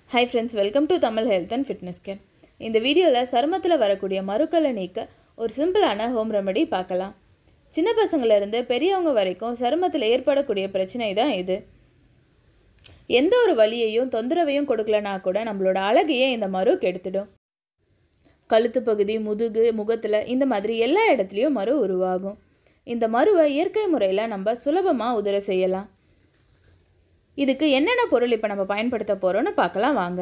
hi friends welcome to Tamil health and fitness care இந்த வீடியோவில் சருமத்தில் வரக்கூடிய மறுக்களை நீக்க ஒரு சிம்பிளான ஹோம் ரெமெடி பார்க்கலாம் சின்ன பசங்கள்லேருந்து பெரியவங்க வரைக்கும் சருமத்தில் ஏற்படக்கூடிய பிரச்சனை தான் இது எந்த ஒரு வலியையும் தொந்தரவையும் கொடுக்கலனா கூட நம்மளோட அழகையே இந்த மரு கெடுத்துடும் கழுத்து பகுதி முதுகு முகத்தில் இந்த மாதிரி எல்லா இடத்துலையும் மரு உருவாகும் இந்த மருவை இயற்கை முறையில் நம்ம சுலபமாக உதர செய்யலாம் இதுக்கு என்னென்ன பொருள் இப்போ நம்ம பயன்படுத்த போகிறோம்னு பார்க்கலாம் வாங்க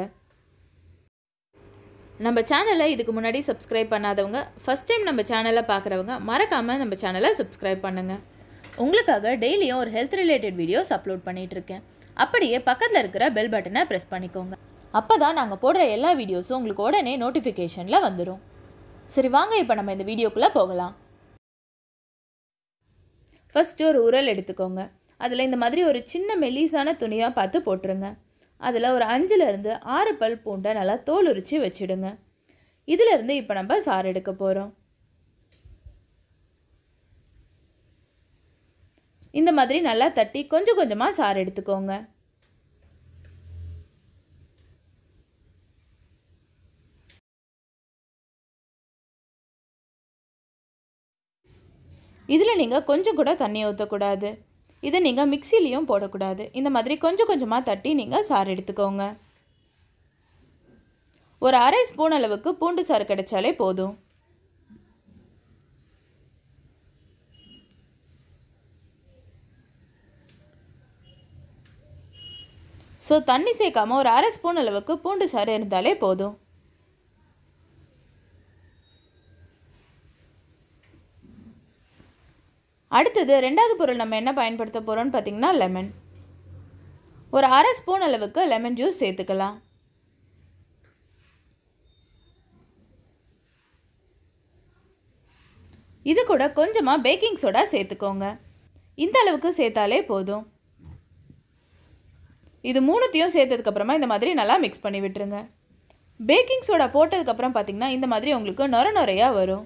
நம்ம சேனலை இதுக்கு முன்னாடி சப்ஸ்கிரைப் பண்ணாதவங்க ஃபஸ்ட் டைம் நம்ம சேனலை பார்க்குறவங்க மறக்காமல் நம்ம சேனலை சப்ஸ்கிரைப் பண்ணுங்கள் உங்களுக்காக டெய்லியும் ஒரு ஹெல்த் ரிலேட்டட் வீடியோஸ் அப்லோட் பண்ணிட்டு இருக்கேன் அப்படியே பக்கத்தில் இருக்கிற பெல் பட்டனை ப்ரெஸ் பண்ணிக்கோங்க அப்போ தான் நாங்கள் போடுற எல்லா வீடியோஸும் உங்களுக்கு உடனே நோட்டிஃபிகேஷனில் வந்துடும் சரி வாங்க இப்போ நம்ம இந்த வீடியோக்குள்ளே போகலாம் ஃபஸ்ட்டு ஒரு உரல் எடுத்துக்கோங்க அதில் இந்த மாதிரி ஒரு சின்ன மெலிசான துணியாக பார்த்து போட்டுருங்க அதில் ஒரு அஞ்சுலேருந்து ஆறு பல் பூண்டை நல்லா தோல் உரித்து வச்சிடுங்க இதிலேருந்து இப்போ நம்ம சாறு எடுக்க போகிறோம் இந்த மாதிரி நல்லா தட்டி கொஞ்சம் கொஞ்சமாக சாறு எடுத்துக்கோங்க இதில் நீங்கள் கொஞ்சம் கூட தண்ணி ஊற்றக்கூடாது இதை நீங்கள் மிக்சிலையும் போடக்கூடாது இந்த மாதிரி கொஞ்சம் கொஞ்சமாக தட்டி நீங்கள் சாறு எடுத்துக்கோங்க ஒரு அரை ஸ்பூன் அளவுக்கு பூண்டு சாறு கிடைச்சாலே போதும் ஸோ தண்ணி சேர்க்காம ஒரு அரை ஸ்பூன் அளவுக்கு பூண்டு சாறு இருந்தாலே போதும் அடுத்தது ரெண்டாவது பொருள் நம்ம என்ன பயன்படுத்த போகிறோம்னு பார்த்திங்கன்னா லெமன் ஒரு அரை ஸ்பூன் அளவுக்கு லெமன் ஜூஸ் சேர்த்துக்கலாம் இது கூட கொஞ்சமாக பேக்கிங் சோடா சேர்த்துக்கோங்க இந்த அளவுக்கு சேர்த்தாலே போதும் இது மூணுத்தையும் சேர்த்ததுக்கப்புறமா இந்த மாதிரி நல்லா மிக்ஸ் பண்ணி விட்டுருங்க பேக்கிங் சோடா போட்டதுக்கப்புறம் பார்த்திங்கன்னா இந்த மாதிரி உங்களுக்கு நொர நொறையாக வரும்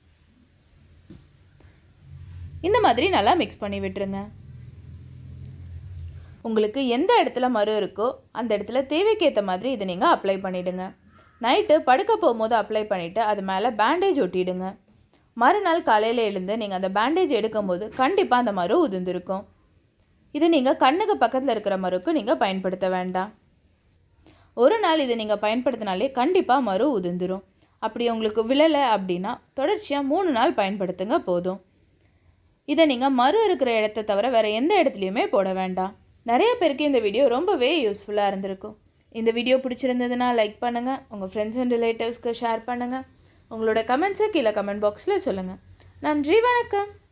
இந்த மாதிரி நல்லா மிக்ஸ் பண்ணி விட்டுருங்க உங்களுக்கு எந்த இடத்துல மறு இருக்கோ அந்த இடத்துல தேவைக்கேற்ற மாதிரி இதை நீங்கள் அப்ளை பண்ணிவிடுங்க நைட்டு படுக்க போகும்போது அப்ளை பண்ணிவிட்டு அது மேலே பேண்டேஜ் ஒட்டிடுங்க மறுநாள் காலையில் எழுந்து நீங்கள் அந்த பேண்டேஜ் எடுக்கும்போது கண்டிப்பாக அந்த மறு உதிர்ந்திருக்கும் இது நீங்கள் கண்ணுக்கு பக்கத்தில் இருக்கிற மருக்கு நீங்கள் பயன்படுத்த வேண்டாம் ஒரு நாள் இதை நீங்கள் பயன்படுத்தினாலே கண்டிப்பாக மறு உதிர்ந்துடும் அப்படி உங்களுக்கு விழலை அப்படின்னா தொடர்ச்சியாக மூணு நாள் பயன்படுத்துங்க போதும் இதை நீங்கள் மறு இருக்கிற இடத்த தவிர வேறு எந்த இடத்துலையுமே போட வேண்டாம் நிறைய பேருக்கு இந்த வீடியோ ரொம்பவே யூஸ்ஃபுல்லாக இருந்திருக்கும் இந்த வீடியோ பிடிச்சிருந்ததுன்னா லைக் பண்ணுங்கள் உங்கள் ஃப்ரெண்ட்ஸ் அண்ட் ரிலேட்டிவ்ஸ்க்கு ஷேர் பண்ணுங்கள் உங்களோட கமெண்ட்ஸை கீழே கமெண்ட் பாக்ஸில் சொல்லுங்கள் நன்றி வணக்கம்